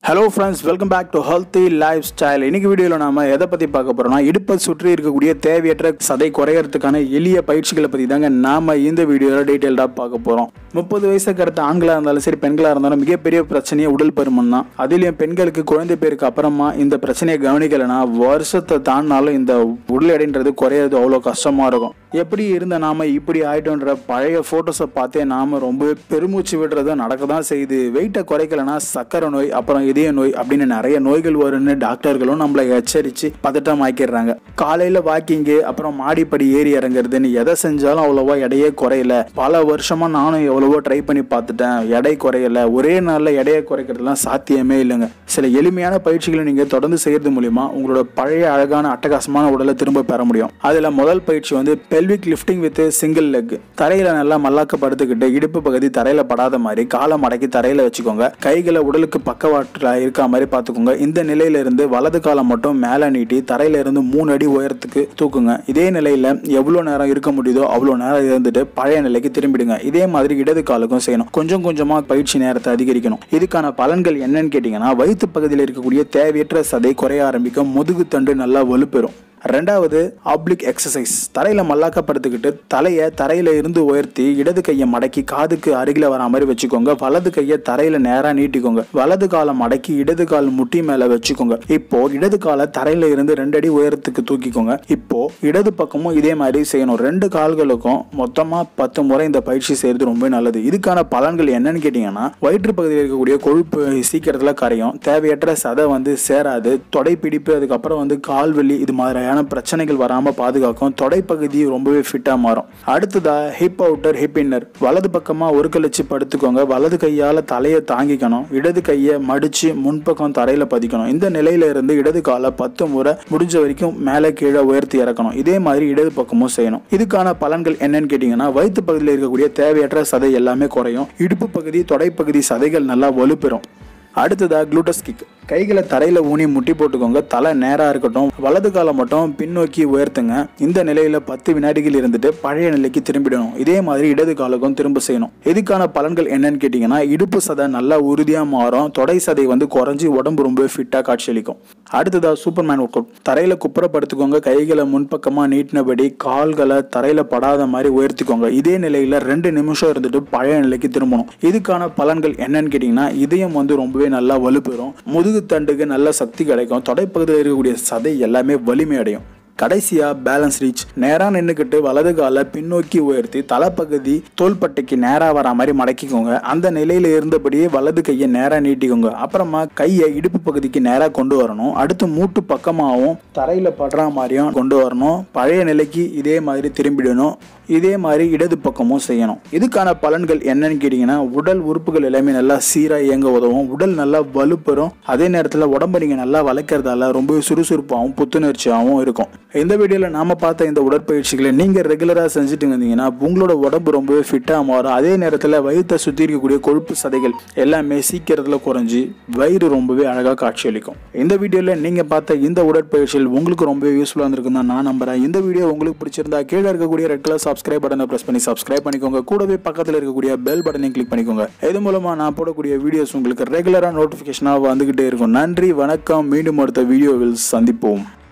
hello friends welcome back to healthy lifestyle இன்னைக்கு வீடியோவில் நாம எதை பற்றி பார்க்க போகிறோம்னா இடுப்பை சுற்றி இருக்கக்கூடிய தேவையற்ற சதை குறையறதுக்கான எளிய பயிற்சிகளை பற்றி தாங்க நாம இந்த வீடியோவில் டீட்டெயில்டாக பார்க்க போகிறோம் முப்பது வயசுக்கு அடுத்த ஆண்களாக இருந்தாலும் சரி பெண்களாக இருந்தாலும் மிகப்பெரிய பிரச்சனையே உடல் பருமன் தான் அதுலேயும் பெண்களுக்கு குழந்தை பேருக்கு அப்புறமா இந்த பிரச்சனையை கவனிக்கலைன்னா வருஷத்தை தாண்டினாலும் இந்த உடல் எடைன்றது குறையிறது அவ்வளோ கஷ்டமாக இருக்கும் எப்படி இருந்த நாம இப்படி ஆயிட்டோன்ற பழைய ஃபோட்டோஸை பார்த்தே நாம ரொம்ப பெருமூச்சு விடுறது நடக்க தான் செய்யுது வெயிட்டை குறைக்கலனா சக்கரை நோய் அப்புறம் இதய நோய் அப்படின்னு நிறைய நோய்கள் வரும்னு டாக்டர்களும் நம்மளை எச்சரித்து பதட்டம் ஆக்கிடுறாங்க காலையில் வாக்கிங்கு அப்புறம் மாடிப்படி ஏறி இறங்குறதுன்னு எதை செஞ்சாலும் அவ்வளோவா எடையே குறையல பல வருஷமா நானும் எவ்வளவோ ட்ரை பண்ணி பார்த்துட்டேன் எடை குறையல ஒரே நாளில் எடையை குறைக்கிறதுலாம் சாத்தியமே இல்லைங்க சில எளிமையான பயிற்சிகளை நீங்கள் தொடர்ந்து செய்யறது மூலிமா உங்களோட பழைய அழகான அட்டகாசமான உடலை திரும்ப பெற முடியும் அதில் முதல் பயிற்சி வந்து pelvic lifting with single leg தரையில நல்லா மல்லாக்க படுத்துக்கிட்டு இடுப்பு பகுதி தரையில படாத மாதிரி காலை மடக்கி தரையில வச்சுக்கோங்க கைகளை உடலுக்கு பக்கவாட்டில் இருக்க மாதிரி பார்த்துக்கோங்க இந்த நிலையில இருந்து வலது காலம் மட்டும் மேலே நீட்டி தரையில இருந்து மூணு அடி உயரத்துக்கு தூக்குங்க இதே நிலையில எவ்வளோ நேரம் இருக்க முடியுதோ அவ்வளோ நேரம் இருந்துட்டு பழைய நிலைக்கு திரும்பிடுங்க இதே மாதிரி இடது காலுக்கும் செய்யணும் கொஞ்சம் கொஞ்சமா பயிற்சி நேரத்தை அதிகரிக்கணும் இதுக்கான பலன்கள் என்னன்னு கேட்டிங்கன்னா வயிற்று பகுதியில் இருக்கக்கூடிய தேவையற்ற சதை குறைய ஆரம்பிக்கும் முதுகு தண்டு நல்லா வலுப்பெறும் ரெண்டாவது ஆப்ளிக் எக்ஸசைஸ் தரையில மல்லாக்க படுத்துக்கிட்டு தலையை தரையில இருந்து உயர்த்தி இடது கையை மடக்கி காதுக்கு அருகில வர மாதிரி வச்சுக்கோங்க வலது கையை தரையில நேரா நீட்டிக்கோங்க வலது காலை மடக்கி இடது கால் முட்டி மேல வச்சுக்கோங்க இப்போ இடது காலை தரையில இருந்து ரெண்டு அடி உயரத்துக்கு தூக்கிக்கோங்க இப்போ இடது பக்கமும் இதே மாதிரி செய்யணும் ரெண்டு கால்களுக்கும் மொத்தமா பத்து முறை இந்த பயிற்சி செய்யறது ரொம்ப நல்லது இதுக்கான பலன்கள் என்னன்னு கேட்டீங்கன்னா வயிற்று பகுதியில் இருக்கக்கூடிய கொழுப்பு சீக்கிரத்துல கரையும் தேவையற்ற சதை வந்து சேராது தொடை பிடிப்பு அதுக்கப்புறம் வந்து கால்வலி இது மாதிரியான பிரச்சனைகள் வராம பாதுகாக்கும் தொடைப்பகுதி ரொம்பவே ஃபிட்டா மாறும் அடுத்ததா ஹிப் அவுட்டர் ஹிப் இன்னர் வலது பக்கமா ஒரு கழிச்சு படுத்துக்கோங்க வலது கையால தலையை தாங்கிக்கணும் இடது கையை மடிச்சு முன்பக்கம் தரையில பதிக்கணும் இந்த நிலையில இருந்து இடது காலை பத்து முறை முடிஞ்ச வரைக்கும் மேலே கீழே உயர்த்தி இறக்கணும் இதே மாதிரி இடது பக்கமும் செய்யணும் இதுக்கான பலன்கள் என்னன்னு கேட்டீங்கன்னா வயிற்று பகுதியில் இருக்கக்கூடிய தேவையற்ற சதை எல்லாமே குறையும் இடுப்பு பகுதி தொடைப்பகுதி சதைகள் நல்லா வலுப்பெறும் அடுத்ததா குளூட்டஸ் கிக் கைகளை தரையில ஊனி முட்டி போட்டுக்கோங்க தலை நேரா இருக்கட்டும் வலது காலை மட்டும் பின்னோக்கி உயர்த்துங்க இந்த நிலையில பத்து வினாடிகள் இருந்துட்டு பழைய நிலைக்கு திரும்பிடணும் இதே மாதிரி இடது காலுக்கும் திரும்ப செய்யணும் இதுக்கான பலன்கள் என்னன்னு கேட்டீங்கன்னா இடுப்பு சதை நல்லா உறுதியா மாறும் தொடை சதை வந்து குறைஞ்சி உடம்பு ரொம்ப ஃபிட்டா காட்சியளிக்கும் அடுத்ததா சூப்பர்மேன் ஒர்க் அவுட் தரையில குப்புறப்படுத்திக்கோங்க கைகளை முன்பக்கமா நீட்டினபடி கால்களை தரையில படாத மாதிரி உயர்த்திக்கோங்க இதே நிலையில ரெண்டு நிமிஷம் இருந்துட்டு பழைய நிலைக்கு திரும்பணும் இதுக்கான பலன்கள் என்னன்னு கேட்டீங்கன்னா இதயம் வந்து ரொம்பவே நல்லா வலுப்பெறும் முதுகு தண்டுக்கு நல்ல சக்தி கிடைக்கும் தொடைப்பகுதியில் இருக்கக்கூடிய சதை எல்லாமே வலிமை அடையும் கடைசியா பேலன்ஸ் ரீச் நேரா நின்றுக்கிட்டு வலது காலை பின்னோக்கி உயர்த்தி தலைப்பகுதி தோள்பட்டைக்கு நேரா வர மாதிரி மடக்கிக்கோங்க அந்த நிலையில இருந்தபடியே வலது கையை நேரா நீட்டிக்கோங்க அப்புறமா கையை இடுப்பு பகுதிக்கு நேரா கொண்டு வரணும் அடுத்து மூட்டு பக்கமாகவும் தரையில படுற மாதிரியும் கொண்டு வரணும் பழைய நிலைக்கு இதே மாதிரி திரும்பிடணும் இதே மாதிரி இடது பக்கமும் செய்யணும் இதுக்கான பலன்கள் என்னன்னு கேட்டிங்கன்னா உடல் உறுப்புகள் எல்லாமே நல்லா சீராக இயங்க உதவும் உடல் நல்லா வலுப்பெறும் அதே நேரத்தில் உடம்பு நீங்கள் நல்லா வளைக்கிறதால ரொம்ப சுறுசுறுப்பாகவும் புத்துணர்ச்சியாகவும் இருக்கும் இந்த வீடியோவில் நாம பார்த்த இந்த உடற்பயிற்சிகளை நீங்கள் ரெகுலராக செஞ்சுட்டு இருந்தீங்கன்னா உங்களோட உடம்பு ரொம்பவே ஃபிட்டாக மாறும் அதே நேரத்தில் வயிற்றை சுற்றி இருக்கக்கூடிய கொழுப்பு சதைகள் எல்லாமே சீக்கிரத்தில் குறைஞ்சி வயிறு ரொம்பவே அழகாக காட்சியளிக்கும் இந்த வீடியோவில் நீங்கள் பார்த்த இந்த உடற்பயிற்சிகள் உங்களுக்கு ரொம்பவே யூஸ்ஃபுல்லாக இருந்திருக்குன்னு தான் நான் நம்புறேன் இந்த வீடியோ உங்களுக்கு பிடிச்சிருந்தா கீழே இருக்கக்கூடிய ரெட் கலர் சப்ஸ்கிரைப் பட்டனை ப்ரெஸ் பண்ணி சப்ஸ்கிரைப் பண்ணிக்கோங்க கூடவே பக்கத்தில் இருக்கக்கூடிய பெல் பட்டனையும் கிளிக் பண்ணிக்கோங்க இது மூலமா நான் போடக்கூடிய வீடியோஸ் உங்களுக்கு ரெகுலராக நோட்டிஃபிகேஷனாக வந்துகிட்டே இருக்கும் நன்றி வணக்கம் மீண்டும் அடுத்த வீடியோவில் சந்திப்போம்